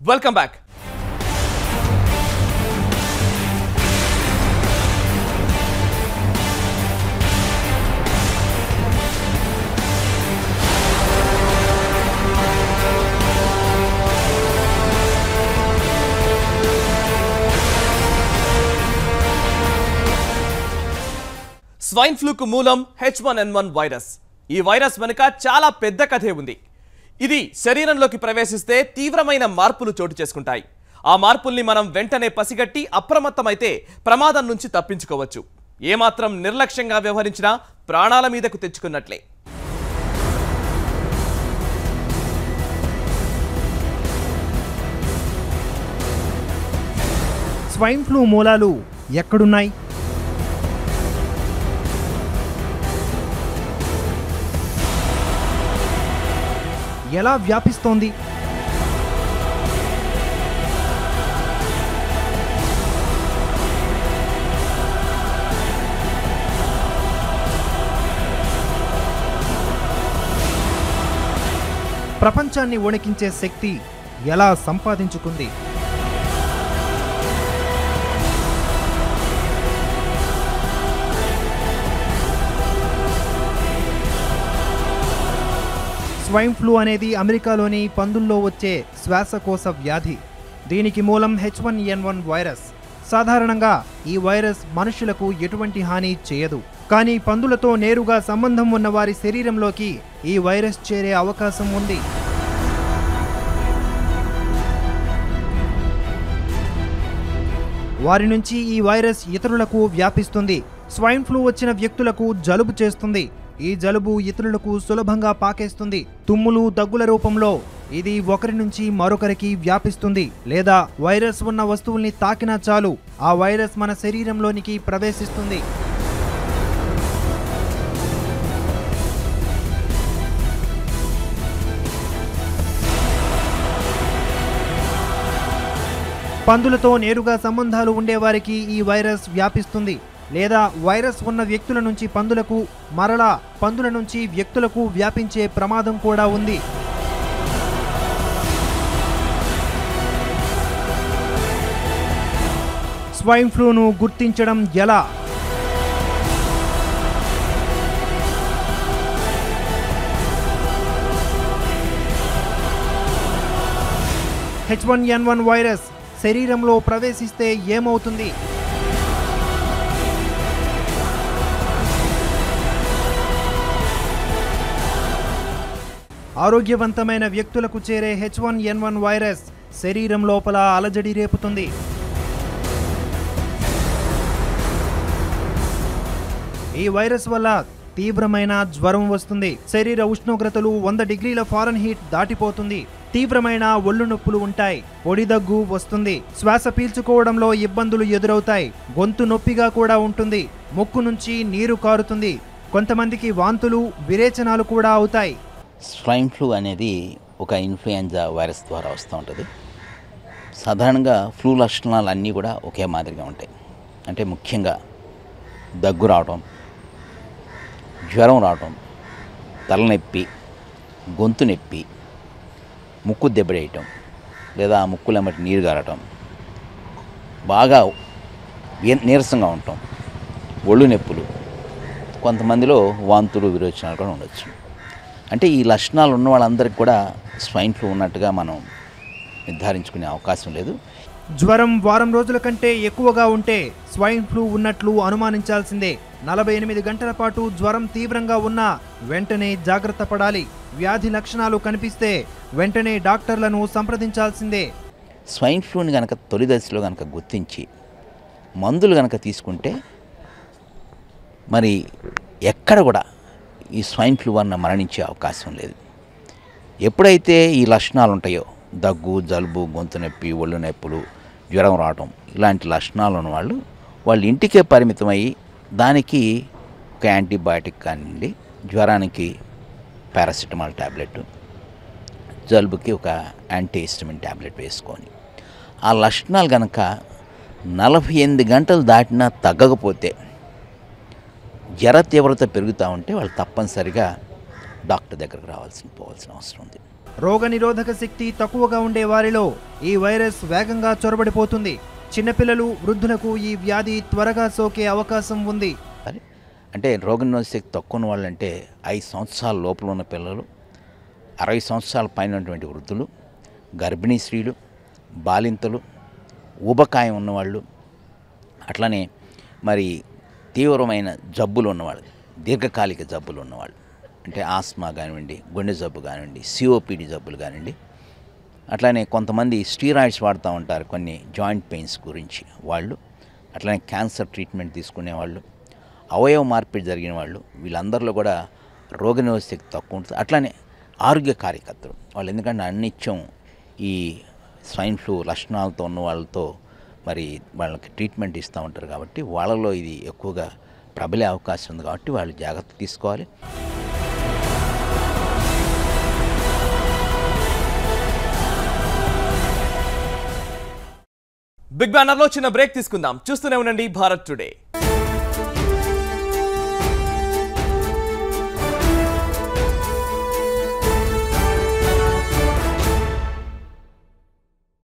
welcome back swine ఫ్లూకు మూలం H one N one virus ఈ వైరస్ వెనుక చాలా పెద్ద కథే ఉంది ఇది శరీరంలోకి ప్రవేశిస్తే తీవ్రమైన మార్పులు చోటు చేసుకుంటాయి ఆ మార్పుల్ని మనం వెంటనే పసిగట్టి అప్రమత్తమైతే ప్రమాదం నుంచి తప్పించుకోవచ్చు ఏమాత్రం నిర్లక్ష్యంగా వ్యవహరించినా ప్రాణాల మీదకు తెచ్చుకున్నట్లే స్వైన్ ఫ్లూ మూలాలు ఎక్కడున్నాయి ఎలా వ్యాపిస్తోంది ప్రపంచాన్ని వణికించే శక్తి ఎలా సంపాదించుకుంది స్వైన్ ఫ్లూ అనేది అమెరికాలోని పందుల్లో వచ్చే శ్వాసకోశ వ్యాధి దీనికి మూలం H one N one virus సాధారణంగా ఈ వైరస్ మనుషులకు ఎటువంటి హాని చేయదు కానీ పందులతో నేరుగా సంబంధం ఉన్న వారి శరీరంలోకి ఈ వైరస్ చేరే అవకాశం ఉంది వారి నుంచి ఈ వైరస్ ఇతరులకు వ్యాపిస్తుంది స్వైన్ ఫ్లూ వచ్చిన వ్యక్తులకు జలుబు చేస్తుంది ఈ జలుబు ఇతరులకు సులభంగా పాకేస్తుంది తుమ్ములు దగ్గుల రూపంలో ఇది ఒకరి నుంచి మరొకరికి వ్యాపిస్తుంది లేదా వైరస్ ఉన్న వస్తువుల్ని తాకినా చాలు ఆ వైరస్ మన శరీరంలోనికి ప్రవేశిస్తుంది పందులతో నేరుగా సంబంధాలు ఉండేవారికి ఈ వైరస్ వ్యాపిస్తుంది లేదా వైరస్ ఉన్న వ్యక్తుల నుంచి పందులకు మరలా పందుల నుంచి వ్యక్తులకు వ్యాపించే ప్రమాదం కూడా ఉంది స్వైన్ ఫ్లూను గుర్తించడం ఎలా H one N one virus శరీరంలో ప్రవేశిస్తే ఏమవుతుంది ఆరోగ్యవంతమైన వ్యక్తులకు చేరే H one N one virus శరీరం లోపల అలజడి రేపుతుంది ఈ వైరస్ వల్ల తీవ్రమైన జ్వరం వస్తుంది శరీర ఉష్ణోగ్రతలు వంద డిగ్రీల ఫారెన్ హీట్ దాటిపోతుంది తీవ్రమైన ఒళ్ళు నొప్పులు ఉంటాయి పొడి దగ్గు వస్తుంది శ్వాస పీల్చుకోవడంలో ఇబ్బందులు ఎదురవుతాయి గొంతు నొప్పిగా కూడా ఉంటుంది ముక్కు నుంచి నీరు కారుతుంది కొంతమందికి వాంతులు విరేచనాలు కూడా అవుతాయి స్వైన్ ఫ్లూ అనేది ఒక ఇన్ఫ్లుయెంజా వైరస్ ద్వారా వస్తూ ఉంటుంది సాధారణంగా ఫ్లూ లక్షణాలు అన్నీ కూడా ఒకే మాదిరిగా ఉంటాయి అంటే ముఖ్యంగా దగ్గు రావటం జ్వరం రావటం తలనొప్పి గొంతు నొప్పి ముక్కు దెబ్బడేయటం లేదా ఆ ముక్కులమ్మటి నీరు గారటం బాగా వీ- నీరసంగా ఉండటం ఒళ్ళు నొప్పులు కొంతమందిలో వాంతులు విరోచనాలు కూడా ఉండొచ్చు అంటే ఈ లక్షణాలు ఉన్న వాళ్ళందరికీ కూడా స్వైన్ ఫ్లూ ఉన్నట్టుగా మనం నిర్ధారించుకునే అవకాశం లేదు జ్వరం వారం రోజుల కంటే ఎక్కువగా ఉంటే స్వైన్ ఫ్లూ ఉన్నట్లు అనుమానించాల్సిందే నలభై ఎనిమిది గంటల పాటు జ్వరం తీవ్రంగా ఉన్నా వెంటనే జాగ్రత్త పడాలి వ్యాధి లక్షణాలు కనిపిస్తే వెంటనే డాక్టర్లను సంప్రదించాల్సిందే స్వైన్ ఫ్లూని కనుక తొలి దశలో కనుక గుర్తించి మందులు కనుక తీసుకుంటే మరి ఎక్కడ కూడా ఈ స్వైన్ ఫ్లూ వలన మరణించే అవకాశం లేదు ఎప్పుడైతే ఈ లక్షణాలు ఉంటాయో దగ్గు జలుబు గొంతు నొప్పి ఒళ్ళు నొప్పులు జ్వరం రావటం ఇలాంటి లక్షణాలు ఉన్న వాళ్ళు వాళ్ళ ఇంటికే పరిమితమై దానికి ఒక యాంటీబయాటిక్ కానివ్వండి జ్వరానికి పారాసిటమాల్ ట్యాబ్లెట్ జలుబుకి ఒక యాంటీ హిస్టమిన్ ట్యాబ్లెట్ వేసుకొని ఆ లక్షణాలు కనుక నలభై ఎనిమిది గంటలు దాటినా తగ్గకపోతే జ్వర తీవ్రత పెరుగుతూ ఉంటే వాళ్ళు తప్పనిసరిగా డాక్టర్ దగ్గరకు రావాల్సిన పోవాల్సిన అవసరం ఉంది రోగనిరోధక శక్తి తక్కువగా ఉండే వారిలో ఈ వైరస్ వేగంగా చొరబడిపోతుంది చిన్నపిల్లలు వృద్ధులకు ఈ వ్యాధి త్వరగా సోకే అవకాశం ఉంది అది అంటే రోగనిరోధక శక్తి తక్కువ ఉన్న వాళ్ళంటే ఐదు సంవత్సరాల లోపల ఉన్న పిల్లలు అరవై సంవత్సరాల పైన ఉన్నటువంటి వృద్ధులు గర్భిణీ స్త్రీలు బాలింతలు ఊబకాయం ఉన్నవాళ్ళు అట్లనే మరి తీవ్రమైన జబ్బులు ఉన్నవాళ్ళు దీర్ఘకాలిక జబ్బులు ఉన్నవాళ్ళు అంటే ఆస్మా కానివ్వండి గుండె జబ్బు కానివ్వండి సిఓపిడి జబ్బులు కానివ్వండి అట్లానే కొంతమంది స్టీరాయిడ్స్ వాడుతూ ఉంటారు కొన్ని జాయింట్ పెయిన్స్ గురించి వాళ్ళు అట్లనే క్యాన్సర్ ట్రీట్మెంట్ తీసుకునే వాళ్ళు అవయవ మార్పిడి జరిగిన వాళ్ళు వీళ్ళందరిలో కూడా రోగనిరోధక శక్తి తక్కువ ఉంటుంది అట్లానే ఆరోగ్య కార్యకర్తలు వాళ్ళు ఎందుకంటే అన్నిత్యం ఈ స్వైన్ ఫ్లూ లక్షణాలతో ఉన్న వాళ్ళతో మరి వాళ్ళకి ట్రీట్మెంట్ ఇస్తూ ఉంటారు కాబట్టి వాళ్ళలో ఇది ఎక్కువగా ప్రబలే అవకాశం ఉంది కాబట్టి వాళ్ళు జాగ్రత్త తీసుకోవాలి బిగ్ బ్యానర్లో చిన్న బ్రేక్ తీసుకుందాం చూస్తూనే ఉండండి భారత్ టుడే